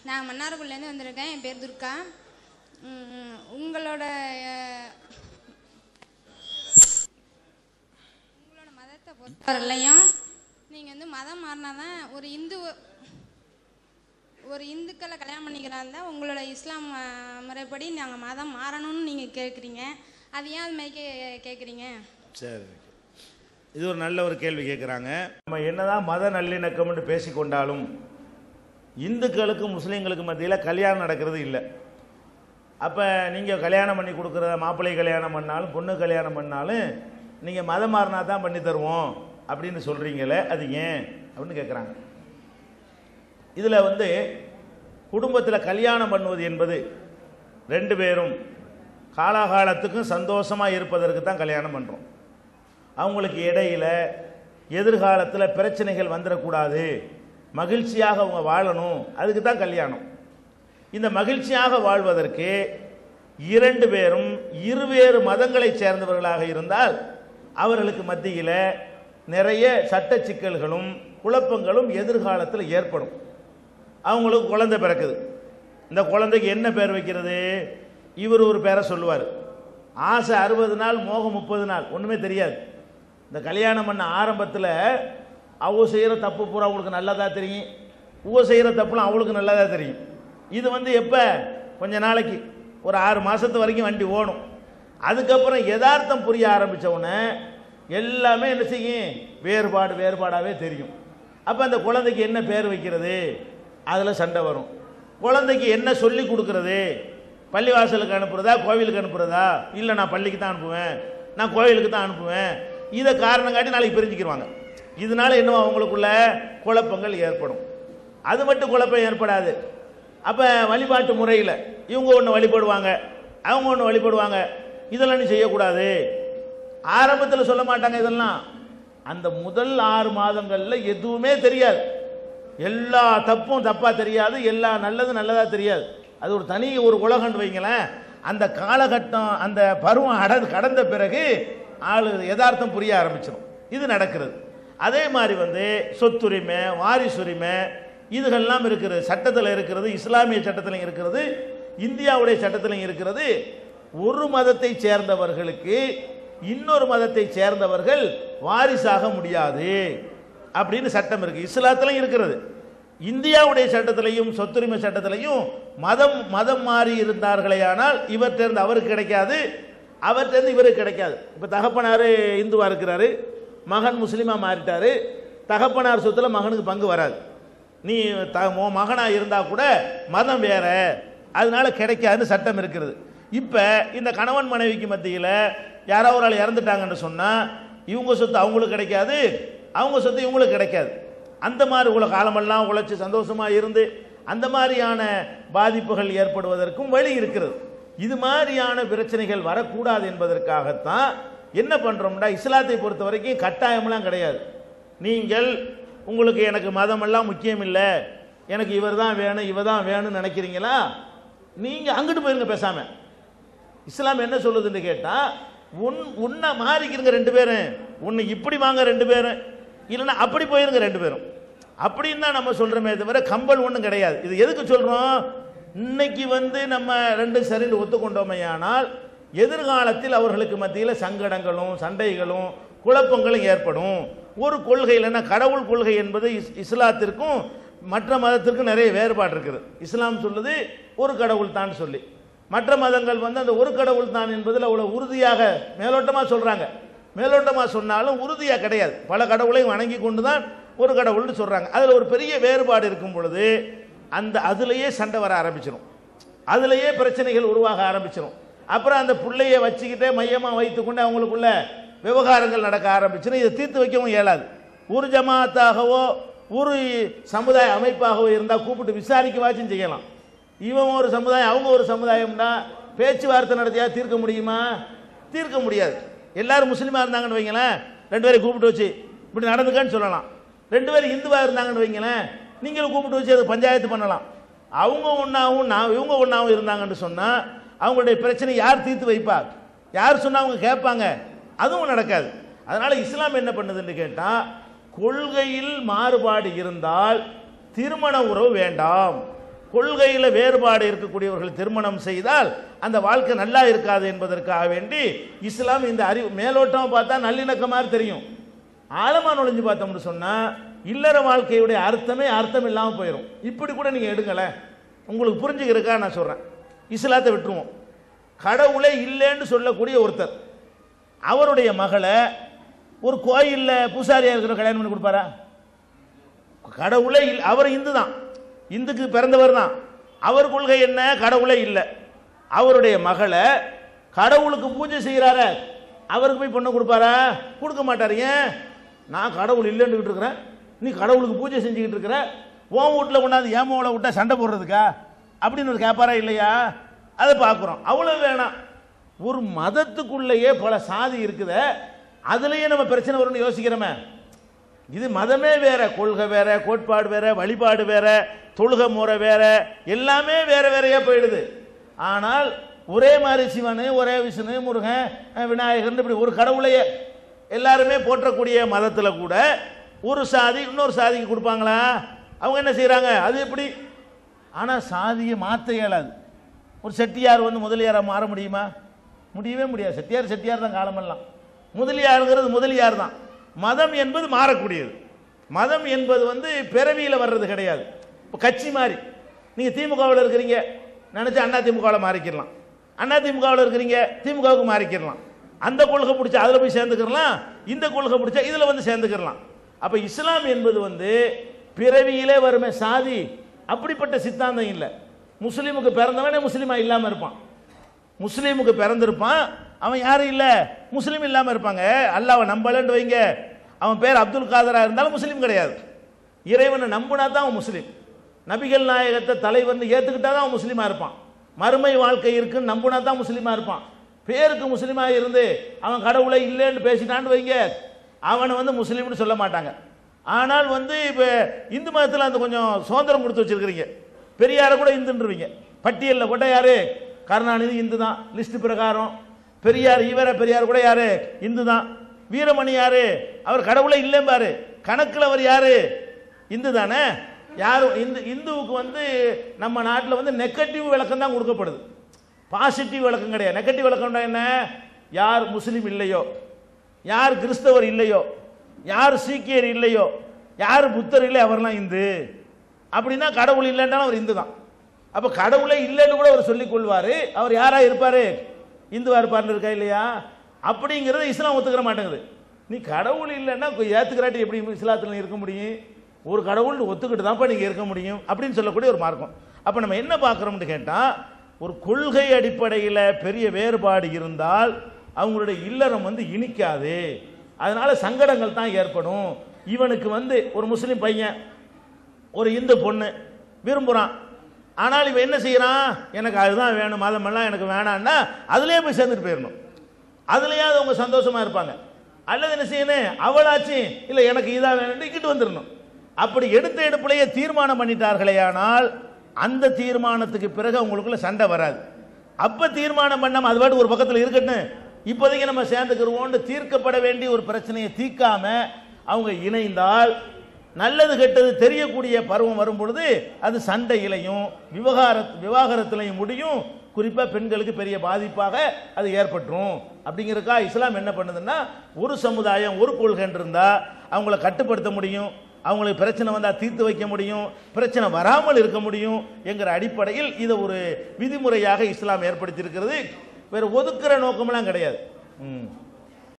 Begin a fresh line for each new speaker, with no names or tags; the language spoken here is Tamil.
நான் மன்னார்குடிலேருந்து வந்திருக்கேன் என் பேர் துர்கா ம், உங்களோட அஹ், உங்களோட மதத்தை பொறுத்தவரையிலையும் நீங்கள் வந்து மதம் மாறினா தான் ஒரு இந்து ஒரு இந்துக்களை கல்யாணம் பண்ணிக்கிறா இருந்தால் உங்களோட இஸ்லாம் அஹ், முறைப்படி நாங்கள் மதம் மாறணும்னு நீங்கள் கேட்குறீங்க அது ஏன் அது மாதிரி கே கேட்குறீங்க
சரி இது ஒரு நல்ல ஒரு கேள்வி கேட்குறாங்க நம்ம என்னதான் மத நல்லிணக்கம்னு பேசிக்கொண்டாலும் இந்துக்களுக்கும் முஸ்லீம்களுக்கு மத்தியில் கல்யாணம் நடக்கிறது இல்லை அப்போ நீங்கள் கல்யாணம் பண்ணி கொடுக்குற மாப்பிள்ளை கல்யாணம் பண்ணாலும் பொண்ணு கல்யாணம் பண்ணாலும் நீங்கள் மதம் மாறினா தான் பண்ணி தருவோம் அப்படின்னு சொல்கிறீங்களே அது ஏன் அப்படின்னு கேட்குறாங்க இதில் வந்து குடும்பத்தில் கல்யாணம் பண்ணுவது என்பது ரெண்டு பேரும் காலாகாலத்துக்கும் சந்தோஷமாக இருப்பதற்கு தான் கல்யாணம் பண்ணுறோம் அவங்களுக்கு இடையில எதிர்காலத்தில் பிரச்சனைகள் வந்துடக்கூடாது மகிழ்ச்சியாக அவங்க வாழணும் அதுக்கு தான் கல்யாணம் இந்த மகிழ்ச்சியாக வாழ்வதற்கு இரண்டு பேரும் இருவேறு மதங்களைச் சேர்ந்தவர்களாக இருந்தால் அவர்களுக்கு மத்தியில் நிறைய சட்ட சிக்கல்களும் குழப்பங்களும் எதிர்காலத்தில் ஏற்படும் அவங்களுக்கு குழந்தை பிறக்குது இந்த குழந்தைக்கு என்ன பேர் வைக்கிறது இவர் ஒரு பேரை சொல்லுவார் ஆசை அறுபது நாள் மோகம் முப்பது நாள் ஒன்றுமே தெரியாது இந்த கல்யாணம் பண்ண ஆரம்பத்தில் அவ செய்கிற தப்பு பூரா அவங்களுக்கு நல்லதா தெரியும் உவ செய்கிற தப்புலாம் அவளுக்கு நல்லதா தெரியும் இது வந்து எப்போ கொஞ்ச நாளைக்கு ஒரு ஆறு மாதத்து வரைக்கும் வண்டி ஓடும் அதுக்கப்புறம் யதார்த்தம் புரிய ஆரம்பிச்ச உடனே எல்லாமே என்ன செய்யும் வேறுபாடு வேறுபாடாகவே தெரியும் அப்போ அந்த குழந்தைக்கு என்ன பேர் வைக்கிறது அதில் சண்டை வரும் குழந்தைக்கு என்ன சொல்லி கொடுக்கறது பள்ளிவாசலுக்கு அனுப்புறதா கோவிலுக்கு அனுப்புறதா இல்லை நான் பள்ளிக்கு தான் அனுப்புவேன் நான் கோவிலுக்கு தான் அனுப்புவேன் இதை காரணம் காட்டி நாளைக்கு பிரிஞ்சுக்கிருவாங்க இதனால என்னவோ அவங்களுக்குள்ள குழப்பங்கள் ஏற்படும் அது மட்டும் குழப்பம் ஏற்படாது அப்போ வழிபாட்டு முறையில் இவங்க ஒன்று வழிபடுவாங்க அவங்க ஒன்று வழிபடுவாங்க இதெல்லாம் நீ செய்யக்கூடாது ஆரம்பத்தில் சொல்ல மாட்டாங்க இதெல்லாம் அந்த முதல் ஆறு மாதங்களில் எதுவுமே தெரியாது எல்லா தப்பும் தப்பா தெரியாது எல்லா நல்லதும் நல்லதா தெரியாது அது ஒரு தனி ஒரு உலகம்னு வைங்களேன் அந்த காலகட்டம் அந்த பருவம் அட கடந்த பிறகு ஆளு யதார்த்தம் புரிய ஆரம்பிச்சிடும் இது நடக்கிறது அதே மாதிரி வந்து சொத்துரிமை வாரிசுரிமை இதுகள்லாம் இருக்கிறது சட்டத்தில் இருக்கிறது இஸ்லாமிய சட்டத்திலும் இருக்கிறது இந்தியாவுடைய சட்டத்திலும் இருக்கிறது ஒரு மதத்தை சேர்ந்தவர்களுக்கு இன்னொரு மதத்தை சேர்ந்தவர்கள் வாரிசாக முடியாது அப்படின்னு சட்டம் இருக்கு இஸ்லாத்திலையும் இருக்கிறது இந்தியாவுடைய சட்டத்திலையும் சொத்துரிமை சட்டத்திலையும் மதம் மதம் மாறி இருந்தார்களே ஆனால் இவர்கிட்ட அவருக்கு கிடைக்காது அவர்கிட்ட இவருக்கு கிடைக்காது இப்போ தகப்பனார் இந்துவா இருக்கிறாரு மகன் முஸ்லீமா மாறிட்டாரு தகப்பனார் சொத்துல மகனுக்கு பங்கு வராது நீ த உன் மகனா இருந்தா கூட மதம் வேற அதனால கிடைக்காதுன்னு சட்டம் இருக்கிறது இப்போ இந்த கணவன் மனைவிக்கு மத்தியில் யாரோ ஒரு ஆள் இறந்துட்டாங்கன்னு சொன்னால் இவங்க சொத்து அவங்களுக்கு கிடைக்காது அவங்க சொத்து இவங்களுக்கு கிடைக்காது அந்த மாதிரி உள்ள காலமெல்லாம் உழைச்சி சந்தோஷமா இருந்து அந்த மாதிரியான பாதிப்புகள் ஏற்படுவதற்கும் வழி இருக்கிறது இது மாதிரியான பிரச்சனைகள் வரக்கூடாது என்பதற்காகத்தான் என்ன பண்றோம்னா இஸ்லாத்தை பொறுத்த வரைக்கும் கட்டாயம்லாம் கிடையாது நீங்கள் உங்களுக்கு எனக்கு மதமெல்லாம் முக்கியம் இல்லை எனக்கு இவர் தான் வேணும் இவ தான் வேணும்னு நினைக்கிறீங்களா நீங்க அங்கிட்டு போயிருங்க பேசாம இஸ்லாம் என்ன சொல்லுதுன்னு கேட்டா உன் உன்னை மாறிக்கிறங்க ரெண்டு பேரும் உன்னை இப்படி வாங்க ரெண்டு பேரும் இல்லைன்னா அப்படி போயிருங்க ரெண்டு பேரும் அப்படின்னு தான் நம்ம சொல்றோமே தவிர கம்பல் ஒன்றும் கிடையாது இது எதுக்கு சொல்றோம் இன்னைக்கு வந்து நம்ம ரெண்டு சரின்னு ஒத்துக்கொண்டோமையானால் எதிர்காலத்தில் அவர்களுக்கு மத்தியில் சங்கடங்களும் சண்டைகளும் குழப்பங்களும் ஏற்படும் ஒரு கொள்கை இல்லைன்னா கடவுள் கொள்கை என்பது இஸ்- இஸ்லாத்திற்கும் மற்ற மதத்திற்கும் நிறைய வேறுபாடு இருக்குது இஸ்லாம் சொல்லுது ஒரு கடவுள் தான் சொல்லி மற்ற மதங்கள் வந்து அந்த ஒரு கடவுள் தான் என்பதில் அவ்வளோ உறுதியாக மேலோட்டமாக சொல்றாங்க மேலோட்டமாக சொன்னாலும் உறுதியாக கிடையாது பல கடவுளையும் வணங்கி கொண்டு தான் ஒரு கடவுள்னு சொல்றாங்க அதில் ஒரு பெரிய வேறுபாடு இருக்கும் பொழுது அந்த அதுலேயே சண்டை வர ஆரம்பிச்சிடும் அதுலேயே பிரச்சனைகள் உருவாக ஆரம்பிச்சிடும் அப்புறம் அந்த பிள்ளைய வச்சுக்கிட்டே மையமாக வைத்துக்கொண்டு அவங்களுக்குள்ள விவகாரங்கள் நடக்க ஆரம்பிச்சிடும் இதை தீர்த்து வைக்கவும் இயலாது ஒரு ஜமாத்தாகவோ ஒரு சமுதாய அமைப்பாகவோ இருந்தால் கூப்பிட்டு விசாரிக்கவாச்சும் செய்யலாம் இவன் ஒரு சமுதாயம் அவங்க ஒரு சமுதாயம்னா பேச்சுவார்த்தை நடத்தியா தீர்க்க முடியுமா தீர்க்க முடியாது எல்லாரும் முஸ்லீமா இருந்தாங்கன்னு வைங்களேன் ரெண்டு பேரை கூப்பிட்டு வச்சு இப்படி நடந்துக்கன்னு சொல்லலாம் ரெண்டு பேரும் இந்துவா இருந்தாங்கன்னு வைங்களேன் நீங்களும் கூப்பிட்டு வச்சு அது பஞ்சாயத்து பண்ணலாம் அவங்க ஒன்றாவும் நான் இவங்க ஒன்றாவும் இருந்தாங்கன்னு சொன்னா அவங்களுடைய பிரச்சனை யார் தீர்த்து வைப்பா யார் சொன்னா அவங்க கேட்பாங்க அதுவும் நடக்காது அதனால இஸ்லாம் என்ன பண்ணுதுன்னு கேட்டா கொள்கையில் மாறுபாடு இருந்தால் திருமண உறவு வேண்டாம் கொள்கையில் வேறுபாடு இருக்கக்கூடியவர்கள் திருமணம் செய்தால் அந்த வாழ்க்கை நல்லா இருக்காது என்பதற்காக வேண்டி இஸ்லாம் இந்த அறிவு மேலோட்டமாக பார்த்தா நல்லிணக்கம் மாதிரி தெரியும் ஆழமா நுழைஞ்சு பார்த்தோம்னு சொன்னா இல்லற வாழ்க்கையுடைய அர்த்தமே அர்த்தம் இல்லாமல் போயிடும் இப்படி கூட நீங்க எடுங்களேன் உங்களுக்கு புரிஞ்சுக்கிறக்கா நான் சொல்றேன் இஸ்லாத்தை விட்டுருவோம் கடவுளே இல்லைன்னு சொல்லக்கூடிய ஒருத்தர் அவருடைய மகளை ஒரு கோயிலில் பூசாரியா இருக்கிற கல்யாணம் பண்ணி கொடுப்பாரா கடவுளே இல்லை அவர் இந்து தான் இந்துக்கு பிறந்தவர் தான் அவர் கொள்கை என்ன கடவுளே இல்லை அவருடைய மகளை கடவுளுக்கு பூஜை செய்கிறார அவருக்கு போய் பொண்ணு கொடுப்பாரா கொடுக்க மாட்டார் ஏன் நான் கடவுள் இல்லைன்னு இருக்கிறேன் நீ கடவுளுக்கு பூஜை செஞ்சுக்கிட்டு இருக்கிற உன் வீட்டில் கொண்டாந்து ஏன் மோளை விட்டா சண்டை போடுறதுக்கா அப்படின்னு ஒரு கேட்பாரா இல்லையா அதை பார்க்குறோம் அவ்வளோ வேணாம் ஒரு மதத்துக்குள்ளேயே பல சாதி இருக்குதே அதுலயே நம்ம பிரச்சனை வரும்னு யோசிக்கிறோமே இது மதமே வேற கொள்கை வேற கோட்பாடு வேற வழிபாடு வேற தொழுகை முறை வேற எல்லாமே வேற வேறையா போயிடுது ஆனால் ஒரே மாதிரி சிவனு ஒரே விஷ்ணு முருகன் அஹ், விநாயகர்னு இப்படி ஒரு கடவுளையே எல்லாருமே போற்றக்கூடிய மதத்துல கூட ஒரு சாதி இன்னொரு சாதிக்கு கொடுப்பாங்களா அவங்க என்ன செய்றாங்க அது எப்படி ஆனா சாதியை மாற்ற இயலாது ஒரு செட்டியார் வந்து முதலியாரா மாற முடியுமா முடியவே முடியாது செட்டியார் செட்டியார் தான் காலமெல்லாம் முதலியாருங்கிறது முதலியார் தான் மதம் என்பது மாறக்கூடியது மதம் என்பது வந்து பிறவியில் வர்றது கிடையாது இப்போ கட்சி மாதிரி நீங்கள் திமுகவில் இருக்கிறீங்க நினச்சா அண்ணா திமுகவில் மாறிக்கிடலாம் அண்ணா திமுகவில் இருக்கிறீங்க திமுகவுக்கு மாறிக்கிடலாம் அந்த கொள்கை பிடிச்சா அதில் போய் சேர்ந்துக்கிடலாம் இந்த கொள்கை பிடிச்சா இதில் வந்து சேர்ந்துக்கிடலாம் அப்போ இஸ்லாம் என்பது வந்து பிறவியிலே வருமே சாதி அப்படிப்பட்ட சித்தாந்தம் இல்லை முஸ்லீமுக்கு பிறந்தவனே முஸ்லீமா இல்லாமல் இருப்பான் முஸ்லீமுக்கு பிறந்திருப்பான் அவன் யாரும் இல்லை முஸ்லீம் இல்லாமல் இருப்பாங்க அல்லாவை நம்பலன்னு வைங்க அவன் பேர் அப்துல் காதரா இருந்தாலும் முஸ்லீம் கிடையாது இறைவனை நம்பினா தான் அவன் முஸ்லீம் நபிகள் நாயகத்தை தலைவர்னு ஏற்றுக்கிட்டா தான் அவன் முஸ்லீமாக இருப்பான் மறுமை வாழ்க்கை இருக்குன்னு நம்பினா தான் முஸ்லீமாக இருப்பான் பேருக்கு முஸ்லீமாக இருந்து அவன் கடவுளை இல்லைன்னு பேசிட்டான்னு வைங்க அவனை வந்து முஸ்லீம்னு சொல்ல மாட்டாங்க ஆனால் வந்து இப்போ இந்து மதத்தில் அந்த கொஞ்சம் சுதந்திரம் கொடுத்து வச்சிருக்கிறீங்க பெரியாரை கூட இந்துன்றீங்க பட்டியலில் போட்டால் யாரு கருணாநிதி இந்து தான் லிஸ்ட் பிரகாரம் பெரியார் ஈவர பெரியார் கூட யாரு இந்து தான் வீரமணி யாரு அவர் கடவுளே இல்லைம்பாரு கணக்கில் அவர் யாரு இந்து தானே யாரும் இந்து இந்துவுக்கு வந்து நம்ம நாட்டில் வந்து நெகட்டிவ் விளக்கம் தான் கொடுக்கப்படுது பாசிட்டிவ் விளக்கம் கிடையாது நெகட்டிவ் விளக்கம்னா என்ன யார் முஸ்லீம் இல்லையோ யார் கிறிஸ்தவர் இல்லையோ யார் சீக்கியர் இல்லையோ யார் புத்தர் இல்லை அவர்லாம் இந்து அப்படின்னா கடவுள் இல்லைன்றாலும் அவர் இந்து தான் அப்போ கடவுளே இல்லைன்னு கூட அவர் சொல்லிக் கொள்வாரு அவர் யாரா இருப்பாரு இந்துவா இருப்பார்னு இருக்கா இல்லையா அப்படிங்கிறத இஸ்லாம் ஒத்துக்கிற மாட்டேங்குது நீ கடவுள் இல்லைன்னா ஏத்துக்கிறாட்டி எப்படி இஸ்லாத்தில் இருக்க முடியும் ஒரு கடவுள் ஒத்துக்கிட்டு தான்ப்பா நீங்க இருக்க முடியும் அப்படின்னு சொல்லக்கூடிய ஒரு மார்க்கம் அப்போ நம்ம என்ன பார்க்குறோம்னு கேட்டால் ஒரு கொள்கை அடிப்படையில் பெரிய வேறுபாடு இருந்தால் அவங்களுடைய இல்லறம் வந்து இனிக்காது அதனால சங்கடங்கள் தான் ஏற்படும் இவனுக்கு வந்து ஒரு முஸ்லீம் பையன் ஒரு இந்து பொண்ணு விரும்புகிறான் ஆனால் இவன் என்ன செய்யறான் எனக்கு அதுதான் வேணும் மதமெல்லாம் எனக்கு வேணான்னா அதுலயே போய் சேர்ந்துட்டு போயிடணும் அதுலயாவது அவங்க சந்தோஷமா இருப்பாங்க அல்லது என்ன செய்யணும் அவளாச்சு இல்லை எனக்கு இதான் வேணும்னு இக்கிட்டு வந்துடணும் அப்படி எடுத்த எடுப்புலையே தீர்மானம் பண்ணிட்டார்களேயானால் அந்த தீர்மானத்துக்கு பிறகு அவங்களுக்குள்ள சண்டை வராது அப்ப தீர்மானம் பண்ணாம அது பாட்டு ஒரு பக்கத்தில் இருக்கட்டும் இப்போதைக்கு நம்ம சேர்ந்துக்கிறோம்னு தீர்க்கப்பட வேண்டிய ஒரு பிரச்சனையை தீர்க்காம அவங்க இணைந்தால் நல்லது கெட்டது தெரியக்கூடிய பருவம் வரும் பொழுது அது சண்டையிலையும் விவகார விவாகரத்திலையும் முடியும் குறிப்பா பெண்களுக்கு பெரிய பாதிப்பாக அது ஏற்பட்டுரும் அப்படிங்கிறக்கா இஸ்லாம் என்ன பண்ணுதுன்னா ஒரு சமுதாயம் ஒரு கொள்கைன்னு இருந்தா அவங்கள கட்டுப்படுத்த முடியும் அவங்களுக்கு பிரச்சனை வந்தா தீர்த்து வைக்க முடியும் பிரச்சனை வராமல் இருக்க முடியும் என்கிற அடிப்படையில் இதை ஒரு விதிமுறையாக இஸ்லாம் ஏற்படுத்தியிருக்கிறது வேற ஒதுக்குற நோக்கமெல்லாம் கிடையாது ம்